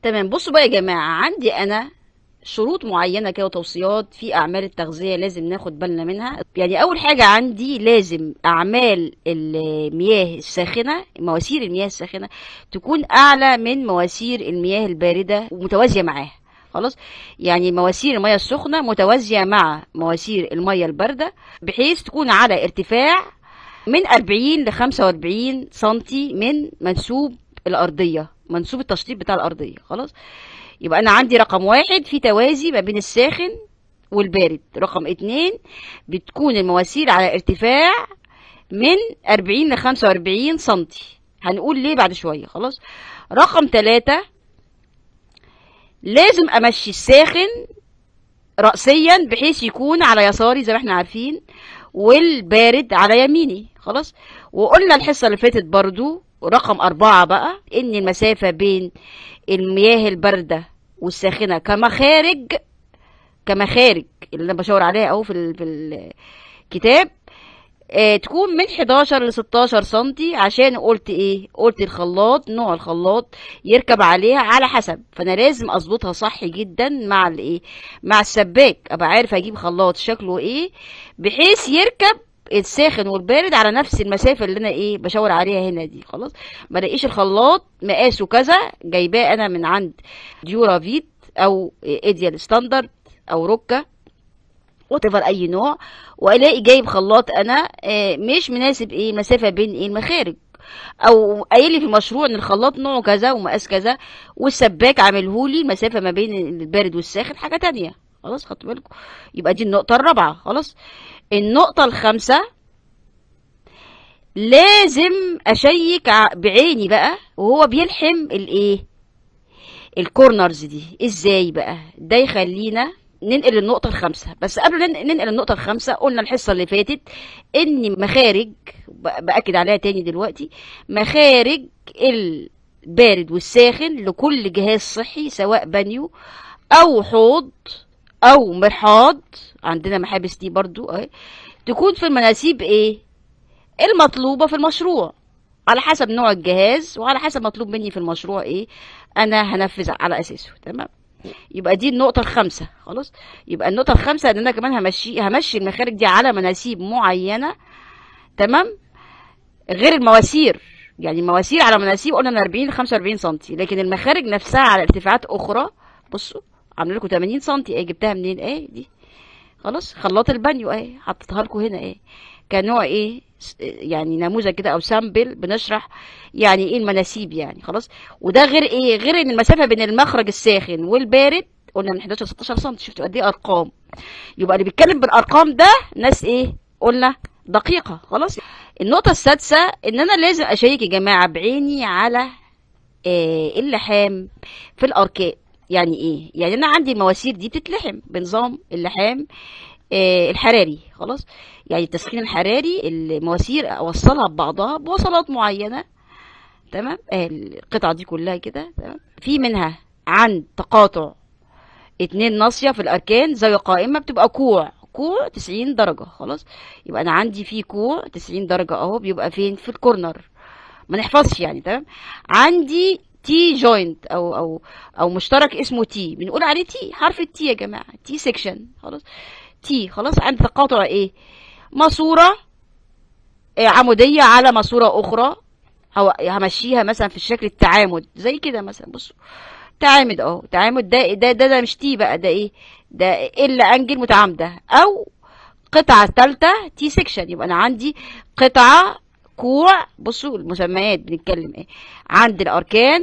تمام بصوا بقى يا جماعة عندي أنا شروط معينة كده وتوصيات في أعمال التغذية لازم ناخد بالنا منها يعني أول حاجة عندي لازم أعمال المياه الساخنة مواسير المياه الساخنة تكون أعلى من مواسير المياه الباردة ومتوازية معاها خلاص يعني مواسير المياه السخنة متوازية مع مواسير المياه الباردة بحيث تكون على ارتفاع من 40 ل 45 سنتي من منسوب الأرضية منسوب التشطيب بتاع الأرضية خلاص يبقى أنا عندي رقم واحد في توازي ما بين الساخن والبارد رقم اتنين بتكون المواسير على ارتفاع من 40 ل 45 سنتي هنقول ليه بعد شوية خلاص رقم تلاتة لازم أمشي الساخن رأسيا بحيث يكون على يساري زي ما احنا عارفين والبارد على يميني خلاص وقلنا الحصة اللي فاتت برضو رقم أربعة بقى إن المسافة بين المياه الباردة والساخنة كمخارج كمخارج اللي أنا بشاور عليها أهو في ال- في الكتاب آه تكون من 11 ل 16 سنتي عشان قلت ايه قلت الخلاط نوع الخلاط يركب عليها على حسب فانا لازم اظبطها صح جدا مع الايه مع السباك ابقى عارف اجيب خلاط شكله ايه بحيث يركب الساخن والبارد على نفس المسافه اللي انا ايه بشاور عليها هنا دي خلاص ما الاقيش الخلاط مقاسه كذا جايباه انا من عند ديورا فيت او ايديال ستاندرد او روكا وات اي نوع والاقي جايب خلاط انا آه، مش مناسب ايه المسافه بين ايه المخارج او قايل لي في المشروع ان الخلاط نوعه كذا ومقاس كذا والسباك عاملهولي المسافه ما بين البارد والساخن حاجه تانية خلاص خدتوا بالكم يبقى دي النقطه الرابعه خلاص النقطه الخامسه لازم اشيك ع- بعيني بقى وهو بيلحم الايه الكورنرز دي ازاي بقى ده يخلينا ننقل النقطة الخامسة بس قبل نن- ننقل النقطة الخامسة قلنا الحصة اللي فاتت ان مخارج ب- بأكد عليها تاني دلوقتي مخارج البارد والساخن لكل جهاز صحي سواء بانيو او حوض او مرحاض عندنا محابس دي برضو اهي تكون في المناسيب ايه المطلوبة في المشروع على حسب نوع الجهاز وعلى حسب مطلوب مني في المشروع ايه انا هنفذ على اساسه تمام يبقى دي النقطة الخامسة خلاص يبقى النقطة الخامسة ان انا كمان همشي همشي المخارج دي على مناسيب معينة تمام غير المواسير يعني المواسير على مناسيب قلنا من 40 ل 45 سنتي لكن المخارج نفسها على ارتفاعات اخرى بصوا عامله لكم 80 سنتي ايه جبتها منين ايه دي خلاص خلاط البانيو اهي حطيتها لكم هنا ايه كنوع ايه س- يعني نموذج كده او سامبل بنشرح يعني ايه المناسيب يعني خلاص وده غير ايه غير ان المسافه بين المخرج الساخن والبارد قلنا من 11 ل 16 سم شفتوا قد ايه ارقام يبقى اللي بيتكلم بالارقام ده ناس ايه قلنا دقيقه خلاص النقطه السادسه ان انا لازم اشيك يا جماعه بعيني على آه اللحام في الاركان يعني ايه يعني انا عندي المواسير دي بتتلحم بنظام اللحام آه الحراري خلاص يعني التسخين الحراري المواسير اوصلها ببعضها بوصلات معينه تمام آه القطعه دي كلها كده تمام في منها عند تقاطع اتنين ناصيه في الاركان زي قائمه بتبقى كوع كوع 90 درجه خلاص يبقى انا عندي في كوع 90 درجه اهو بيبقى فين في الكورنر ما نحفظش يعني تمام عندي تي جوينت او او او مشترك اسمه تي بنقول عليه تي حرف التي يا جماعه تي سيكشن خلاص تي خلاص عند تقاطع ايه ماسوره آه، عموديه على ماسوره اخرى هو همشيها مثلا في الشكل التعامد زي كده مثلا بصوا تعامد اهو تعامد ده ده ده, ده مش تي بقى ده ايه ده الا انجل متعامده او قطعه ثالثه تي سيكشن يبقى انا عندي قطعه كوع بصوا المسميات بنتكلم ايه عند الاركان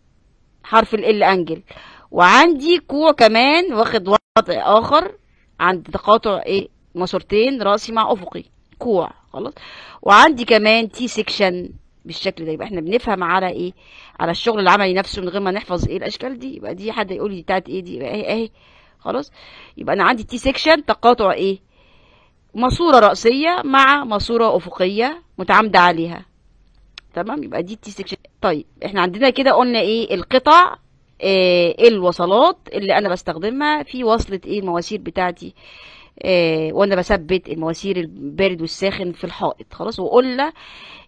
حرف ال انجل وعندي كوع كمان واخد وضع اخر عند تقاطع ايه ماسورتين راسي مع افقي كوع خلاص وعندي كمان تي سيكشن بالشكل ده يبقى احنا بنفهم على ايه على الشغل العملي نفسه من غير ما نحفظ ايه الاشكال دي يبقى دي حد يقول لي بتاعت ايه دي يبقى اهي اهي خلاص يبقى انا عندي تي سيكشن تقاطع ايه ماسوره راسيه مع ماسوره افقيه متعامده عليها تمام يبقى دي التي سيكشن طيب احنا عندنا كده قلنا ايه القطع إيه الوصلات اللي انا بستخدمها في وصلة ايه المواسير بتاعتي إيه وانا بثبت المواسير البارد والساخن في الحائط خلاص وقلنا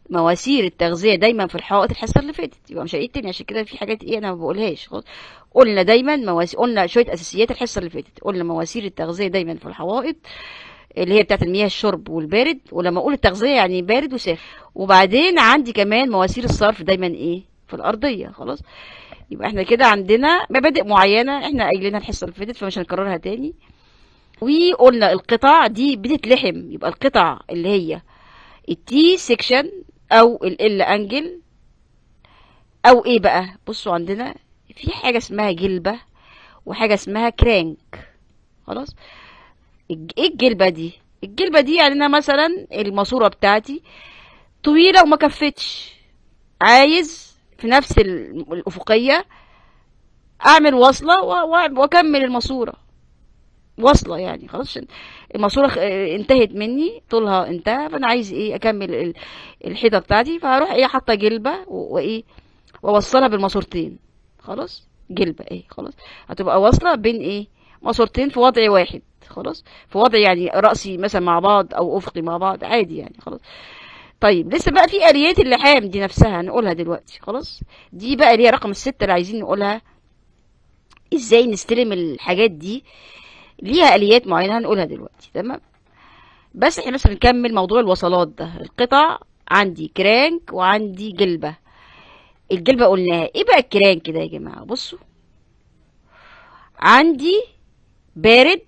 مواسير التغذية دايما في الحائط الحصة اللي فاتت يبقى مش هعيد تاني عشان كده في حاجات ايه انا ما بقولهاش خلاص قلنا دايما مواسير قلنا شوية اساسيات الحصة اللي فاتت قلنا مواسير التغذية دايما في الحوائط اللي هي بتاعت المياه الشرب والبارد ولما اقول التغذية يعني بارد وساخن وبعدين عندي كمان مواسير الصرف دايما ايه في الارضية خلاص يبقى احنا كده عندنا مبادئ معينة احنا قايلينها الحصة اللي فاتت فمش هنكررها تاني وقلنا القطع دي بتتلحم يبقى القطع اللي هي التي سيكشن او ال انجل او ايه بقى بصوا عندنا في حاجة اسمها جلبة وحاجة اسمها كرانك خلاص الج- ايه الجلبة دي الجلبة دي يعني انا مثلا الماسورة بتاعتي طويلة وما كفتش عايز في نفس ال- الأفقية أعمل وصلة و- و- وأكمل الماسورة وصلة يعني خلاص عشان الماسورة خ- اه انتهت مني طولها انتهى فأنا عايز ايه أكمل ال- الحيطة بتاعتي فهروح ايه حاطة جلبة و- وايه وأوصلها بالماسورتين خلاص جلبة ايه خلاص هتبقى واصلة بين ايه ماسورتين في وضع واحد خلاص في وضع يعني رأسي مثلا مع بعض أو أفقي مع بعض عادي يعني خلاص طيب لسه بقى في آليات اللحام دي نفسها هنقولها دلوقتي خلاص دي بقى اللي هي رقم الستة اللي عايزين نقولها ازاي نستلم الحاجات دي ليها آليات معينة هنقولها دلوقتي تمام بس احنا بس بنكمل موضوع الوصلات ده القطع عندي كرانك وعندي جلبة الجلبة قلناها ايه بقى الكرانك ده يا جماعة بصوا عندي بارد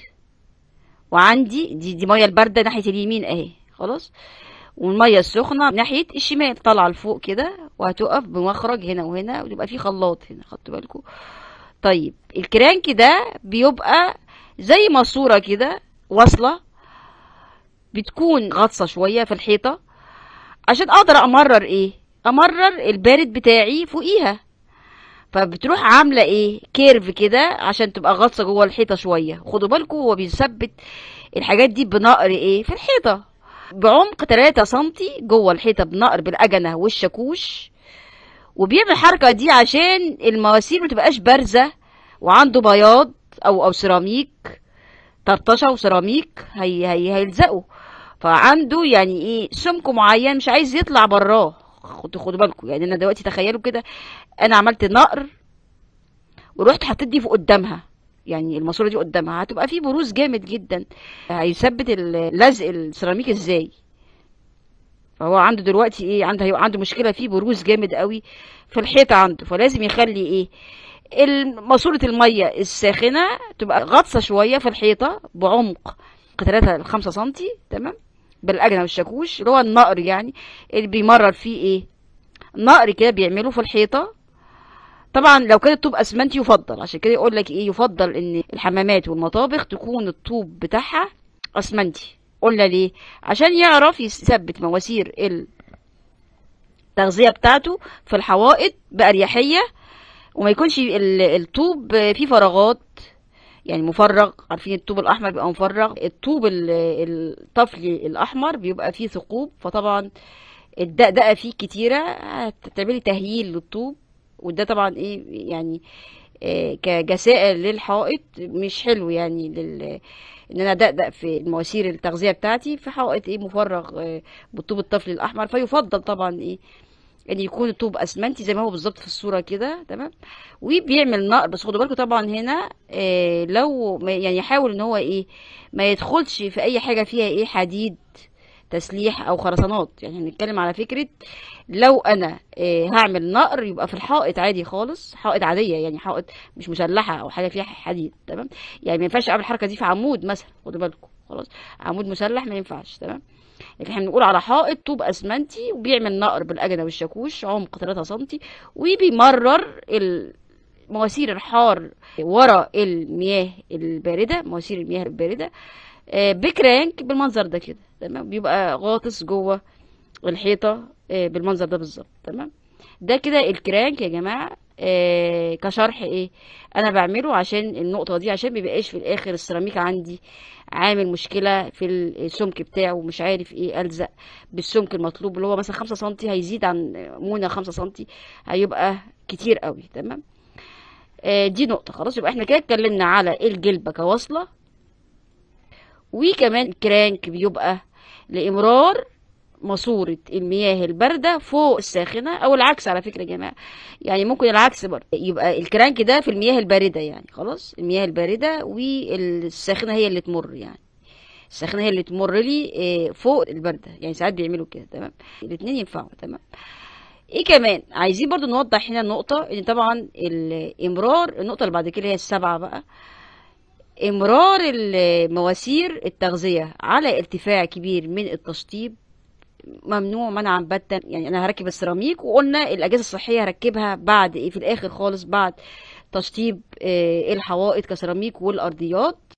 وعندي دي دي ميه البارده ناحيه اليمين اهي خلاص والميه السخنه ناحيه الشمال طالعه لفوق كده وهتقف بمخرج هنا وهنا ويبقى في خلاط هنا خدتوا بالكم طيب الكرانك ده بيبقى زي ماسوره كده واصله بتكون غطسه شويه في الحيطه عشان اقدر امرر ايه امرر البارد بتاعي فوقيها فبتروح عامله ايه كيرف كده عشان تبقى غطسه جوه الحيطه شويه خدوا بالكم هو بيثبت الحاجات دي بنقر ايه في الحيطه بعمق 3 سنتي جوه الحيطه بنقر بالاجنه والشاكوش وبيعمل الحركه دي عشان المواسير ما تبقاش بارزه وعنده بياض او او سيراميك طرطشه وسيراميك هي هي هيلزقوا فعنده يعني ايه سمك معين مش عايز يطلع براه خدوا خدوا بالكم يعني انا دلوقتي تخيلوا كده انا عملت نقر ورحت حطيت دي في قدامها يعني الماسوره دي قدامها هتبقى في بروز جامد جدا هيثبت ال- لزق السيراميك ازاي فهو عنده دلوقتي ايه عنده هيبقى عنده مشكله في بروز جامد قوي في الحيطه عنده فلازم يخلي ايه ال- ماسوره الميه الساخنه تبقى غطسه شويه في الحيطه بعمق 3 ل 5 سنتي تمام بالاجنه والشاكوش اللي هو النقر يعني اللي بيمرر فيه ايه نقر كده بيعمله في الحيطه طبعا لو كان الطوب اسمنتي يفضل عشان كده يقول لك ايه يفضل ان الحمامات والمطابخ تكون الطوب بتاعها اسمنتي قلنا ليه عشان يعرف يثبت مواسير التغذيه بتاعته في الحوائط باريحيه وما يكونش ال- الطوب فيه فراغات يعني مفرغ عارفين الطوب الاحمر بيبقى مفرغ الطوب ال- الطفلي الاحمر بيبقى فيه ثقوب فطبعا الدقدقه فيه كتيره هتعملي تهييل للطوب وده طبعا ايه يعني آه، كجسائل للحائط مش حلو يعني لل ان انا ادقدق في المواسير التغذيه بتاعتي في حائط ايه مفرغ آه، بالطوب الطفلي الاحمر فيفضل طبعا ايه ان يكون الطوب اسمنتي زي ما هو بالظبط في الصوره كده تمام وبيعمل نقر بس خدوا بالكم طبعا هنا آه لو ما- يعني يحاول ان هو ايه ما يدخلش في اي حاجه فيها ايه حديد تسليح او خرسانات يعني هنتكلم على فكره لو انا آه هعمل نقر يبقى في الحائط عادي خالص حائط عاديه يعني حائط مش مسلحه او حاجه فيها حديد تمام يعني ما ينفعش اعمل الحركه دي في عمود مثلا خدوا بالكم خلاص عمود مسلح ما ينفعش تمام لكن احنا بنقول على حائط طوب اسمنتي وبيعمل نقر بالاجنه والشاكوش عمق 3 سنتي وبيمرر مواسير الحار ورا المياه البارده مواسير المياه البارده آه، بكرانك بالمنظر ده كده تمام بيبقى غاطس جوه الحيطه آه، بالمنظر ده بالظبط تمام ده كده الكرانك يا جماعه آه كشرح ايه انا بعمله عشان النقطه دي عشان ميبقاش في الاخر السيراميك عندي عامل مشكله في السمك بتاعه مش عارف ايه الزق بالسمك المطلوب اللي هو مثلا 5 سم هيزيد عن مونه 5 سم هيبقى كتير قوي تمام آه دي نقطه خلاص يبقى احنا كده اتكلمنا على الجلبه كوصله وكمان كرانك بيبقى لامرار ماسورة المياه الباردة فوق الساخنة او العكس على فكرة يا جماعة يعني ممكن العكس برضه يبقى الكرانك ده في المياه الباردة يعني خلاص المياه الباردة والساخنة هي اللي تمر يعني الساخنة هي اللي تمر لي آه، فوق الباردة يعني ساعات بيعملوا كده تمام الاتنين ينفعوا تمام ايه كمان عايزين برضو نوضح هنا النقطة ان طبعا الامرار النقطة اللي بعد كده اللي هي السبعة بقى امرار المواسير التغذية على ارتفاع كبير من التشطيب ممنوع منعا باتا يعني انا هركب السيراميك وقلنا الاجهزه الصحيه هركبها بعد ايه في الاخر خالص بعد تشطيب آه، الحوائط كسيراميك والارضيات